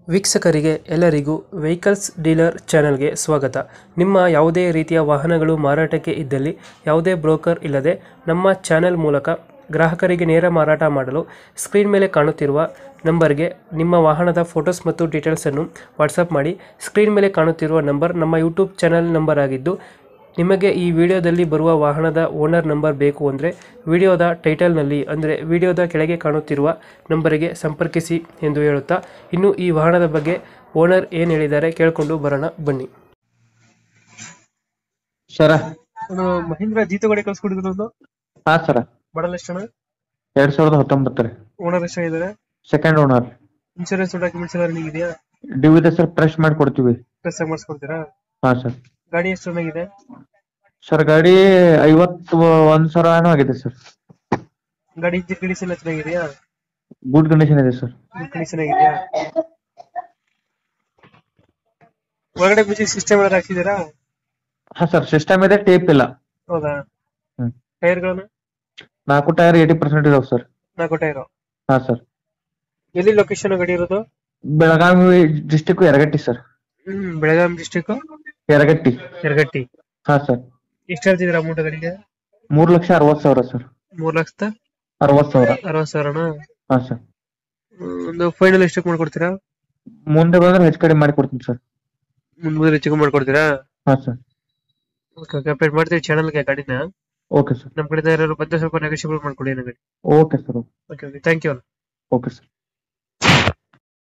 ವೀಕ್ಷಕರಿಗೆ ಎಲ್ಲರಿಗೂ vehicles dealer ಚಾನೆಲ್ಗೆ ಸ್ವಾಗತ ನಿಮ್ಮ ಯಾವುದೇ ರೀತಿಯ ವಾಹನಗಳು ಮಾರಾಟಕ್ಕೆ ಇದ್ದಲ್ಲಿ ಯಾವುದೇ ಬ್ರೋಕರ್ ಇಲ್ಲದೆ ನಮ್ಮ ಚಾನೆಲ್ ಮೂಲಕ ಗ್ರಾಹಕರಿಗೆ ನೇರ ಮಾರಾಟ ಮಾಡಲು ಸ್ಕ್ರೀನ್ ಮೇಲೆ ಕಾಣುತ್ತಿರುವ ನಂಬರ್ಗೆ ನಿಮ್ಮ ವಾಹನದ ಫೋಟೋಸ್ ಮತ್ತು ಡೀಟೇಲ್ಸನ್ನು ವಾಟ್ಸಪ್ ಮಾಡಿ ಸ್ಕ್ರೀನ್ ಮೇಲೆ ಕಾಣುತ್ತಿರುವ ನಂಬರ್ ನಮ್ಮ ಯೂಟ್ಯೂಬ್ ಚಾನೆಲ್ ನಂಬರ್ ಆಗಿದ್ದು ನಿಮಗೆ ಈ ವಿಡಿಯೋದಲ್ಲಿ ಬರುವ ವಾಹನದ ಓನರ್ ನಂಬರ್ ಬೇಕು ಅಂದರೆ ವಿಡಿಯೋದ ಟೈಟಲ್ನಲ್ಲಿ ಅಂದರೆ ವಿಡಿಯೋದ ಕೆಳಗೆ ಕಾಣುತ್ತಿರುವ ನಂಬರಿಗೆ ಸಂಪರ್ಕಿಸಿ ಎಂದು ಹೇಳುತ್ತಾ ಇನ್ನು ಈ ವಾಹನದ ಬಗ್ಗೆ ಓನರ್ ಏನು ಹೇಳಿದ್ದಾರೆ ಕೇಳಿಕೊಂಡು ಬರೋಣ ಬನ್ನಿ ಸರ ಮಹೀಂದ್ರ ಜೀತ ಗಾಡಿ ಕಳ್ಸ್ಕೊಡಿದ್ರು ಒಂದು ಹಾ ಸರ ಮಾಡಲ್ ಎಷ್ಟಣ ಎರಡ್ ಸಾವಿರದ ಹತ್ತೊಂಬತ್ತು ರೀ ಓನರ್ ಎಷ್ಟಾಗಿದ್ದಾರೆ ಸೆಕೆಂಡ್ ಓನರ್ ಇನ್ಶೂರೆನ್ಸ್ ಡಾಕ್ಯುಮೆಂಟ್ಸ್ ಎಲ್ಲ ರನ್ನಿಂಗ್ ಇದೆಯಾ ಡ್ಯೂ ಇದೆ ಸರ್ ಫ್ರೆಶ್ ಮಾಡಿ ಕೊಡ್ತೀವಿ ಪ್ರೆಸ್ ಮಾಡಿಸ್ಕೊಡ್ತೀರಾ ಹಾ ಸರ್ ಗಾಡಿ ಎಷ್ಟು ಚೆನ್ನಾಗಿದೆ ಸರ್ ಗಾಡಿ ಐವತ್ತು ಒಂದ್ ಸಾವಿರ ಏನೋ ಆಗಿದೆ ಸರ್ ಗಾಡಿ ಇಂಜಿನ್ ಕಂಡೀಷನ್ ಎಲ್ಲ ಚೆನ್ನಾಗಿದೆಯಾ ಗುಡ್ ಕಂಡೀಷನ್ ಇದೆ ಸರ್ ಕಂಡೀಷನ್ ಆಗಿದೆಯಾ ಒಳಗಡೆ ಮ್ಯೂಸಿಕ್ ಸಿಸ್ಟಮ್ ಎಲ್ಲ ಹಾಕ್ಸಿದ್ದೀರಾ ಹಾ ಸರ್ ಸಿಸ್ಟಮ್ ಇದೆ ಟೇಪ್ ಇಲ್ಲ ಹೌದಾ ಹ್ಮ್. ಟೈರ್ಗಳನ್ನ ನಾಲ್ಕು ಟೈರ್ ಏಯ್ಟಿ ಪರ್ಸೆಂಟ್ ಇದಾವೆ ಸರ್ ನಾಲ್ಕು ಟೈರು ಹಾ ಸರ್ ಎಲ್ಲಿ ಲೊಕೇಶನ್ ಗಾಡಿ ಇರೋದು ಬೆಳಗಾವಿ ಡಿಸ್ಟಿಕ್ ಯರಗಟ್ಟಿ ಸರ್ ಹ್ಮ್ ಬೆಳಗಾಂ ಡಿಸ್ಟಿಕ್ ಯರಗಟ್ಟಿ ಯರಗಟ್ಟಿ ಹಾ ಸರ್ ಎಷ್ಟು ಹೇಳ್ತಿದ್ದೀರಾ ಅಮೌಂಟ್ ಗಾಡಿಗೆ ಮೂರ್ ಲಕ್ಷ ಅರವತ್ ಸಾವಿರ ಸರ್ ಮೂರ್ ಲಕ್ಷದ ಅರವತ್ ಸಾವಿರ ಅರವತ್ ಸಾವಿರನ ಹಾ ಸರ್ ಒಂದು ಫೈನಲ್ ಎಷ್ಟಕ್ಕೆ ಮಾಡ್ಕೊಡ್ತೀರಾ ಮುಂದೆ ಬಂದ್ರೆ ಹೆಚ್ಚು ಕಡಿಮೆ ಮಾಡಿ ಕೊಡ್ತೀನಿ ಸರ್ ಮುಂದ್ ಮುಂದೆ ಹೆಚ್ಚಿಗೆ ಮಾಡ್ಕೊಡ್ತೀರಾ ಹಾ ಸರ್ ಓಕೆ ಓಕೆ ಅಪ್ಡೇಟ್ ಮಾಡ್ತೀವಿ ಚಾನಲ್ಗೆ ಗಾಡಿನ ಓಕೆ ಸರ್ ನಮ್ಮ ಕಡೆಯಿಂದ ಯಾರು ಬಂದ ಸ್ವಲ್ಪ ನೆಗೋಷಿಯಬಲ್ ಮಾಡ್ಕೊಡಿ ನನಗೆ okay sir okay okay thank you okay sir